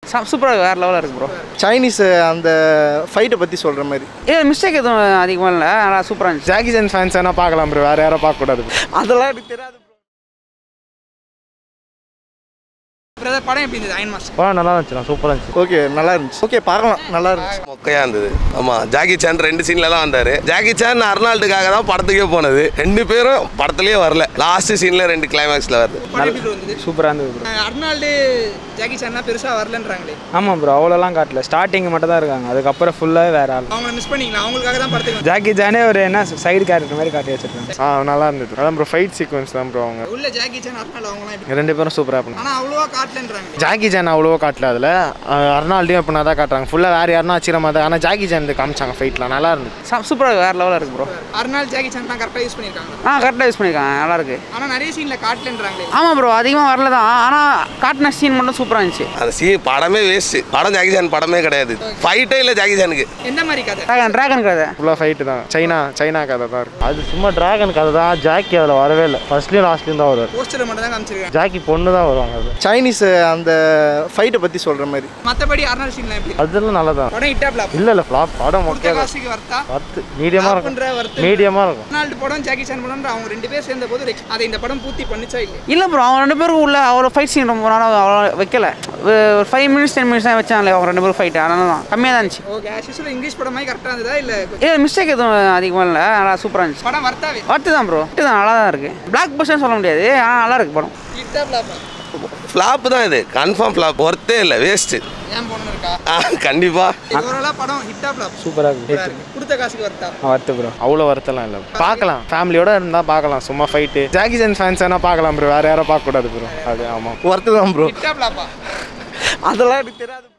சூப்பராக வேறு லெவலில் இருக்கு ப்ரோ சைனீஸ் அந்த ஃபைட்டை பற்றி சொல்கிற மாதிரி ஏ மிஸ்டேக் எதுவும் அதிகமாக இல்லை நல்லா சூப்பராக இருந்துச்சு ஜாக்கி சான் ஃபேன்ஸ் வேணா பார்க்கலாம் ப்ரோ வேற யாரும் பார்க்கக்கூடாது அதெல்லாம் எனக்கு தெரியாது பிரதர் படம் எப்படி இருந்தது அயன் மாஸ்டர் படம் நல்லா இருந்துச்சு சூப்பராக இருந்துச்சு ஓகே நல்லா இருந்துச்சு ஓகே பார்க்கலாம் நல்லா இருந்துச்சு மொக்கையா இருந்தது ஆமா ஜாக்கி சான் ரெண்டு சீன்ல தான் வந்தாரு ஜாக்கி சான் அர்னால்டுக்காக தான் படத்துக்கே போனது ரெண்டு பேரும் படத்துலயே வரல லாஸ்ட் சீன்ல ரெண்டு கிளைமேக்ஸ்ல வருது படம் எப்படி இருந்தது சூப்பராக இருந்தது ப்ரோ அஹ் அர்னால்டு ஜாக்கி சான்லாம் பெருசா வரலன்றாங்களே ஆமாம் ப்ரோ அவ்வளோலாம் காட்டல ஸ்டார்டிங் மட்டும் தான் இருக்காங்க அதுக்கப்புறம் ஃபுல்லாக வேற ஆள் அவங்கள மிஸ் பண்ணீங்களா அவங்களுக்காக தான் படத்துக்கு வந்தேன். ஜாக்கி ஜானே ஒரு என்ன சைடு கேரக்டர் மாதிரி காட்டி வச்சிருக்காங்க ஆ நல்லா இருந்தது அதான் ப்ரோ ஃபைட் சீக்வன்ஸ் தான் ப்ரோ அவங்க உள்ள ஜாக்கி சான் அர்னால்டு அவங்கலாம் எப்படி ரெண்டு பேரும் சூப்பராக பண்ணாங்க ஆனா அவ்வளோவா காட்டலன்றாங்களே ஜாக்கி ஜான் அவ்வளோவா காட்டல அதில் அர்னால்டையும் இப்போ தான் காட்டுறாங்க ஃபுல்லாக வேறு யாருன்னா வச்சிர மாதிரி ஆனால் ஜாக்கி ஜான் காமிச்சாங்க ஃபைட்லாம் நல்லா இருந்துச்சு சூப்பராக வேறு லெவலில் இருக்கு ப்ரோ அர்னால் ஜாக்கி சான்லாம் கரெக்டாக யூஸ் பண்ணியிருக்காங்க ஆ கரெக்டாக யூஸ் பண்ணியிருக்காங்க நல்லா இருக்கு ஆனா நிறைய சீன்ல காட்டலன்றாங்களே ஆமாம் ப்ரோ அதிகமாக வரல தான் ஆனால் காட்டின சீன் மட்டும் சூப்பராக இருந்துச்சு அந்த சீன் படமே வேஸ்ட் படம் ஜாக்கி சான் படமே கிடையாது ஃபைட்டே இல்லை ஜாக்கி சானுக்கு எந்த மாதிரி கதை ட்ராகன் ட்ராகன் கதை ஃபுல்லாக ஃபைட்டு தான் சைனா சைனா கதை தான் இருக்கு அது சும்மா டிராகன் கதை தான் ஜாக்கி அதில் வரவே இல்லை ஃபர்ஸ்ட்லேயும் லாஸ்ட்லேயும் தான் வருவார் போஸ்டர் மட்டும் தான் காமிச்சிருக்காங்க ஜாக்கி பொண்ணு தான் வருவாங்க அது சைனீஸ் அந்த ஃபைட்டை பற்றி சொல்கிற மாதிரி மத்தபடி அர்னால் சீன்லாம் எப்படி அதெல்லாம் நல்லா தான் படம் ஹிட்டா பிளாப் இல்லை இல்லை ஃப்ளாப் படம் கொடுத்த மொக்கையாக காசுக்கு வர்த்தா பத்து மீடியமாக Flop பண்ற இருக்கும் வருத்தம் மீடியமாக இருக்கும் அர்னால்டு படம் ஜாக்கி சான் படம் அவங்க ரெண்டு பேர் சேர்ந்த போது ரெக்- அதை இந்த படம் பூர்த்தி பண்ணுச்சா இல்லை இல்லை ப்ரோ அவங்க ரெண்டு பேரும் உள்ள அவ்வளோ ஃபைட் சீன் ரொம்ப நாளாக அவ்வளோ வைக்கல ஒரு ஃபைவ் மினிட்ஸ் டென் மினிட்ஸ் தான் வச்சாங்களே அவங்க ரெண்டு பேரும் ஃபைட் அதனால தான் கம்மியாக தான் இருந்துச்சு ஓகே ஆஸ் யூஸ்வல் இங்கிலீஷ் படம் மாதிரி கரெக்டாக இருந்ததா இல்லை ஏ மிஸ்டேக் எதுவும் அதிகமாக இல்லை நல்லா சூப்பராக இருந்துச்சு படம் வர்த்தாவே ஒர்த்து தான் ப்ரோ ஒர்த்து தான் நல்லா தான் இருக்குது பிளாக் பஸ்ட்னு சொல்ல முடியாது ஆனால் நல்லா இருக்கு படம் ஹிட்டா பிளாப்பா ஃப்ளாப் தான் இது கன்ஃபார்ம் ஃப்ளாப் ஒர்த்தே இல்லை வேஸ்ட் ஏன் போகணும்னு இருக்கா கண்டிப்பா ஓவராலாக படம் ஹிட்டா பிளாப் சூப்பராக இருக்கு கொடுத்த காசுக்கு வர்த்தா வருத்து ப்ரோ அவ்வளோ வருத்தலாம் இல்லை பார்க்கலாம் ஃபேமிலியோட இருந்தால் பார்க்கலாம் சும்மா ஃபைட்டு ஜாக்கி சான் ஃபேன்ஸ் வேணா பார்க்கலாம் ப்ரோ வேறு யாரும் பார்க்கக்கூடாது ப்ரோ அது ஆமாம் ஒர்த்து தான் ப்ரோ ஹிட்டா பிளாப்பா அதெல்லாம் எனக்கு தெரியாது